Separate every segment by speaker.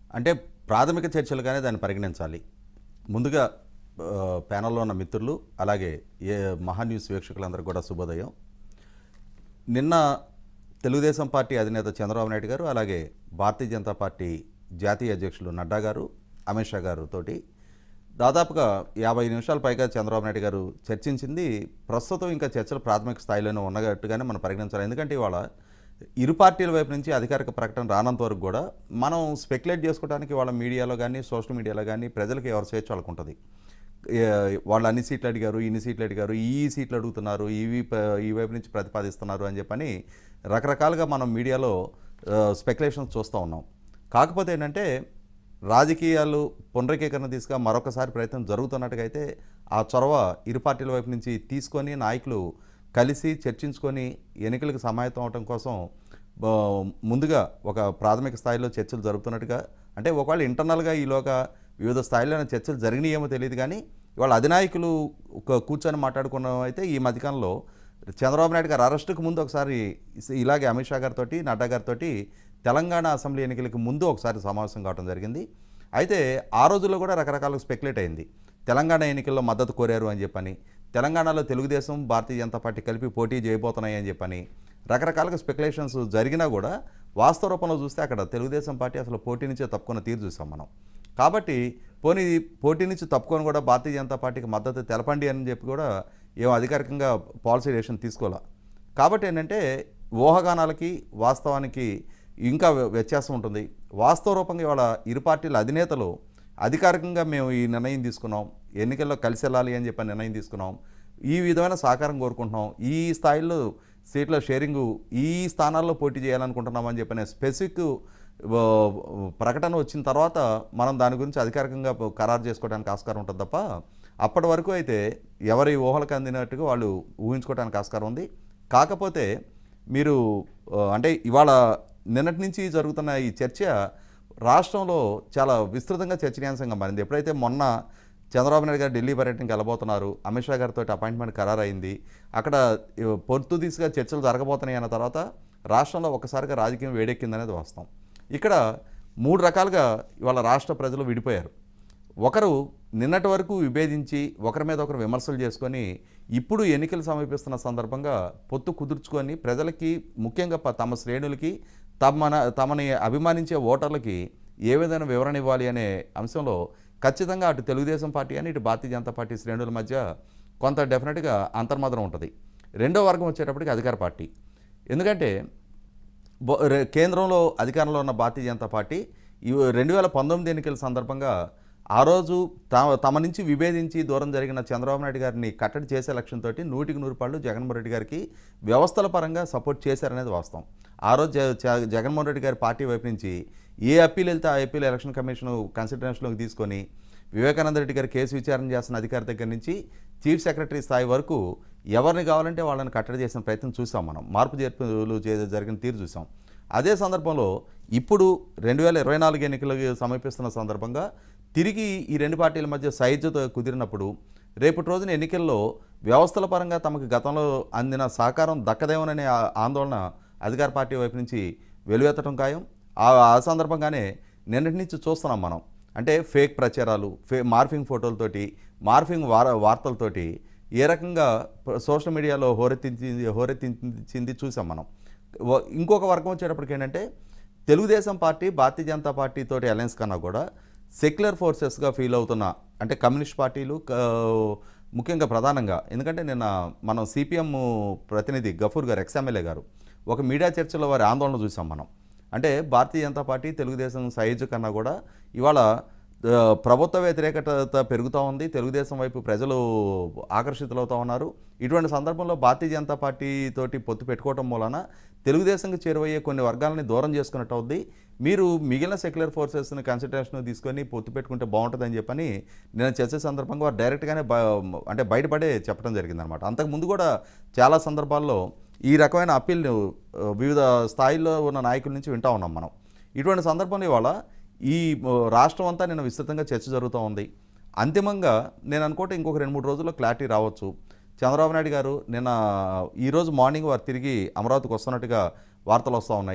Speaker 1: అంటే ప్రాథమిక చర్చలుగానే దాన్ని పరిగణించాలి ముందుగా ఆ, ప్యానల్లో ఉన్న మిత్రులు అలాగే ఏ మహాన్యూస్ వీక్షకులందరూ కూడా శుభోదయం నిన్న తెలుగుదేశం పార్టీ అధినేత చంద్రబాబు నాయుడు గారు అలాగే భారతీయ జనతా పార్టీ జాతీయ అధ్యక్షులు నడ్డా గారు అమిత్ షా గారు తోటి దాదాపుగా యాభై నిమిషాల పైగా చంద్రబాబు నాయుడు గారు చర్చించింది ప్రస్తుతం ఇంకా చర్చలు ప్రాథమిక స్థాయిలోనే ఉన్నట్టుగానే మనం పరిగణించాలి ఎందుకంటే ఇవాళ ఇరు పార్టీల వైపు నుంచి అధికారిక ప్రకటన రానంత వరకు కూడా మనం స్పెక్యులేట్ చేసుకోవడానికి వాళ్ళ మీడియాలో కానీ సోషల్ మీడియాలో కానీ ప్రజలకు ఎవరి స్వేచ్ఛ వాళ్ళకు ఉంటుంది ఏ- వాళ్ళు అన్ని సీట్లు అడిగారు ఇన్ని సీట్లు అడిగారు ఈ ఈ సీట్లు అడుగుతున్నారు ఇవి ప- ఈ వైపు నుంచి ప్రతిపాదిస్తున్నారు అని చెప్పని రకరకాలుగా మనం మీడియాలో స్పెక్యులేషన్స్ చూస్తూ ఉన్నాం కాకపోతే ఏంటంటే రాజకీయాలు పునరేకీకరణ తీసుగా మరొకసారి ప్రయత్నం జరుగుతున్నట్టుగా అయితే ఆ చొరవ ఇరు పార్టీల వైపు నుంచి తీసుకొని నాయకులు కలిసి చర్చించుకొని ఎన్నికలకు సమాయత్తం అవడం కోసం బ- ముందుగా ఒక ప్రాథమిక స్థాయిలో చర్చలు జరుగుతున్నట్టుగా అంటే ఒకవేళ ఇంటర్నల్గా ఈలోగా వివిధ స్థాయిలో చర్చలు జరిగినాయేమో తెలియదు కానీ ఇవాళ అధినాయకులు ఒక కూర్చొని మాట్లాడుకున్న అయితే ఈ మధ్యకాలంలో చంద్రబాబు నాయుడు గారు అరెస్టుకు ముందు ఒకసారి ఇస్- ఇలాగే అమిత్ షా గారితో నడ్డా గారితో తెలంగాణ అసెంబ్లీ ఎన్నికలకు ముందు ఒకసారి సమావేశం కావడం జరిగింది అయితే ఆ రోజుల్లో కూడా రకరకాల స్పెక్యులేట్ అయింది తెలంగాణ ఎన్నికల్లో మద్దతు కోరారు అని చెప్పని తెలంగాణలో తెలుగుదేశం భారతీయ జనతా పార్టీ కలిపి పోటీ చేయబోతున్నాయి అని చెప్పని రకరకాలుగా స్పెక్యులేషన్స్ జరిగినా కూడా వాస్తవ రూపంలో చూస్తే అక్కడ తెలుగుదేశం పార్టీ అసలు పోటీ నుంచే తప్పుకున్న తీరు చూసాం మనం కాబట్టి పోనీ పోటీ నుంచి తప్పుకొని కూడా భారతీయ జనతా పార్టీకి మద్దతు తెలపండి అని చెప్పి కూడా ఏం అధికారికంగా పాలసీ డెసిషన్ తీసుకోవాలా కాబట్టి ఏంటంటే ఊహాగానాలకి వాస్తవానికి ఇంకా వ్య- వ్యత్యాసం ఉంటుంది వాస్తవ రూపంగా ఇవాళ ఇరు పార్టీల అధినేతలు అధికారికంగా మేము ఈ నిర్ణయం తీసుకున్నాం ఎన్నికల్లో కలిసి వెళ్ళాలి అని చెప్పి నిర్ణయం తీసుకున్నాం ఈ విధమైన సహకారం కోరుకుంటున్నాం ఈ స్థాయిలో సీట్ల షేరింగ్ ఈ స్థానాల్లో పోటీ చేయాలనుకుంటున్నాం అని చెప్పిన స్పెసిఫిక్ ఆ, ప్రకటన వచ్చిన తర్వాత మనం దాని గురించి అధికారికంగా ఖరారు చేసుకోవడానికి ఆస్కారం ఉంటుంది తప్ప అప్పటి వరకు అయితే ఎవరి ఊహలకు అందినట్టుగా వాళ్ళు ఊహించుకోవడానికి ఆస్కారం ఉంది కాకపోతే మీరు ఆ, అంటే ఇవాళ నిన్నటి నుంచి జరుగుతున్న ఈ చర్చ రాష్ట్రంలో చాలా విస్తృతంగా చర్చనీయాంశంగా మారింది ఎప్పుడైతే మొన్న చంద్రబాబు నాయుడు గారు ఢిల్లీ పర్యటనకి వెళ్ళబోతున్నారు అమిత్ షా గారితో అపాయింట్మెంట్ ఖరారైంది అక్కడ ఇ- పొత్తు దిశగా చర్చలు జరగబోతున్నాయి అన్న తర్వాత రాష్ట్రంలో ఒకసారిగా రాజకీయం వేడెక్కిందనేది వాస్తవం ఇక్కడ మూడు రకాలుగా ఇవాళ రాష్ట్ర ప్రజలు విడిపోయారు ఒకరు నిన్నటి వరకు విభేదించి ఒకరి మీద ఒకరు విమర్శలు చేసుకొని ఇప్పుడు ఎన్నికలు సమీపిస్తున్న సందర్భంగా పొత్తు కుదుర్చుకొని ప్రజలకి ముఖ్యంగా ప- తమ శ్రేణులకి తమన తమని అభిమానించే ఓటర్లకి ఏ విధమైన వివరణ ఇవ్వాలి అనే అంశంలో ఖచ్చితంగా అటు తెలుగుదేశం పార్టీ అని ఇటు భారతీయ జనతా పార్టీ శ్రేణుల మధ్య కొంత డెఫినెట్గా అంతర్మాదం ఉంటుంది రెండో వర్గం వచ్చేటప్పటికి అధికార పార్టీ ఎందుకంటే బో- రే- కేంద్రంలో అధికారంలో ఉన్న భారతీయ జనతా పార్టీ ఈ రెండు వేల పంతొమ్మిది ఎన్నికల సందర్భంగా ఆ రోజు తమ తమ నుంచి విభేదించి దూరం జరిగిన చంద్రబాబు నాయుడు గారిని కట్టడి చేసే లక్ష్యంతో నూటికి నూరు పాళ్ళు జగన్మోహన్ రెడ్డి గారికి వ్యవస్థల పరంగా సపోర్ట్ చేశారనేది వాస్తవం ఆ రోజు జ- జ- జగన్మోహన్ రెడ్డి గారి పార్టీ వైపు నుంచి ఏ అప్పీల్ వెళ్తే ఆ అప్పీల్ ఎలక్షన్ కమిషన్ కన్సిడరేషన్లోకి తీసుకొని వివేకానంద రెడ్డి గారు కేసు విచారణ చేస్తున్న అధికారి దగ్గర నుంచి చీఫ్ సెక్రటరీ స్థాయి వరకు ఎవరిని కావాలంటే వాళ్ళని కట్టడి చేసిన ప్రయత్నం చూసాం మనం మార్పు చేర్పులు చే- జరిగిన తీరు చూసాం అదే సందర్భంలో ఇప్పుడు రెండు వేల ఇరవై నాలుగు ఎన్నికలు సమీపిస్తున్న సందర్భంగా తిరిగి ఈ రెండు పార్టీల మధ్య సైజుతో కుదిరినప్పుడు రేపటి రోజున ఎన్నికల్లో వ్యవస్థల పరంగా తమకు గతంలో అందిన సహకారం దక్కదేమోననే ఆ- ఆందోళన అధికార పార్టీ వైపు నుంచి వెలువెత్తడం ఖాయం ఆ ఆ సందర్భంగానే నిన్నటి నుంచి చూస్తున్నాం మనం అంటే ఫేక్ ప్రచారాలు ఫే మార్ఫింగ్ ఫోటోలతోటి మార్ఫింగ్ వార వార్తలతోటి ఏ రకంగా ప- సోషల్ మీడియాలో హోరెత్తించింది హోరెత్తించింది చూసాం మనం వ- ఇంకొక వర్గం వచ్చేటప్పటికి ఏంటంటే తెలుగుదేశం పార్టీ భారతీయ జనతా పార్టీ తోటి అలయన్స్ కన్నా కూడా సెక్యులర్ ఫోర్సెస్గా ఫీల్ అవుతున్న అంటే కమ్యూనిస్ట్ పార్టీలు క- ముఖ్యంగా ప్రధానంగా ఎందుకంటే నిన్న మనం సిపిఎం ప్రతినిధి గఫూర్ గారు ఎక్స్ఎమ్మెల్యే గారు ఒక మీడియా చర్చలో వారి ఆందోళన చూసాం మనం అంటే భారతీయ జనతా పార్టీ తెలుగుదేశం సైజు కన్నా కూడా ఇవాళ ఆ, ప్రభుత్వ వ్యతిరేకత పెరుగుతూ ఉంది తెలుగుదేశం వైపు ప్రజలు ఆకర్షితులవుతూ ఉన్నారు ఇటువంటి సందర్భంలో భారతీయ జనతా పార్టీ తోటి పొత్తు పెట్టుకోవటం మూలన తెలుగుదేశంకి చేరువయ్యే కొన్ని వర్గాలని దూరం చేసుకున్నట్టు అవుద్ది మీరు మిగిలిన సెక్యులర్ ఫోర్సెస్ని కన్సిడరేషన్ తీసుకొని పొత్తు పెట్టుకుంటే బాగుంటుందని చెప్పని నేను చర్చ సందర్భంగా వారు డైరెక్ట్గానే బ అంటే బయటపడే చెప్పడం జరిగిందనమాట అంతకుముందు కూడా చాలా సందర్భాల్లో ఈ రకమైన అప్పీల్ను ఆ, వివిధ స్థాయిల్లో ఉన్న నాయకుల నుంచి వింటా ఉన్నాం మనం ఇటువంటి సందర్భంలో ఇవాళ ఈ ఆ, రాష్ట్రం అంతా నిన్న విస్తృతంగా చర్చ జరుగుతూ ఉంది అంతిమంగా నేను అనుకుంటే ఇంకొక రెండు మూడు రోజుల్లో క్లారిటీ రావచ్చు చంద్రబాబు నాయుడు గారు నిన్న ఈరోజు మార్నింగ్ వారు తిరిగి అమరావతికి వస్తున్నట్టుగా వార్తలు వస్తూ ఉన్నాయి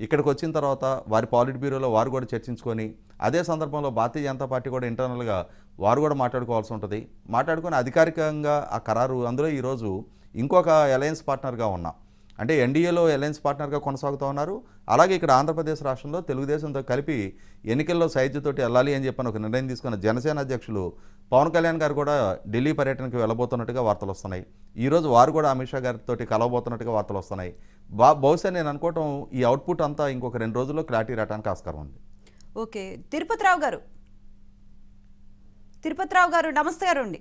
Speaker 1: ఇక్కడికి వచ్చిన తర్వాత వారి పాలిట్ బ్యూరోలో వారు కూడా చర్చించుకొని అదే సందర్భంలో భారతీయ జనతా పార్టీ కూడా ఇంటర్నల్గా వారు కూడా మాట్లాడుకోవాల్సి ఉంటుంది మాట్లాడుకొని అధికారికంగా ఆ ఖరారు అందులో ఈరోజు ఇంకొక అలయన్స్ పార్ట్నర్గా ఉన్నాం అంటే ఎన్డీఏలో అలయన్స్ పార్ట్నర్గా కొనసాగుతూ ఉన్నారు అలాగే ఇక్కడ ఆంధ్రప్రదేశ్ రాష్ట్రంలో తెలుగుదేశంతో కలిపి ఎన్నికల్లో సైజ్యతోటి వెళ్ళాలి అని చెప్పని ఒక నిర్ణయం తీసుకున్న జనసేన అధ్యక్షులు పవన్ కళ్యాణ్ గారు కూడా ఢిల్లీ పర్యటనకు వెళ్ళబోతున్నట్టుగా వార్తలు వస్తున్నాయి ఈరోజు వారు కూడా అమిత్ షా గారితో కలవబోతున్నట్టుగా వార్తలు వస్తున్నాయి బా బహుశా నేను అనుకోవటం ఈ అవుట్పుట్ అంతా ఇంకొక రెండు రోజుల్లో క్లారిటీ రావడానికి ఆస్కారం ఉంది
Speaker 2: ఓకే తిరుపతిరావు గారు తిరుపతిరావు గారు నమస్తే గారు అండి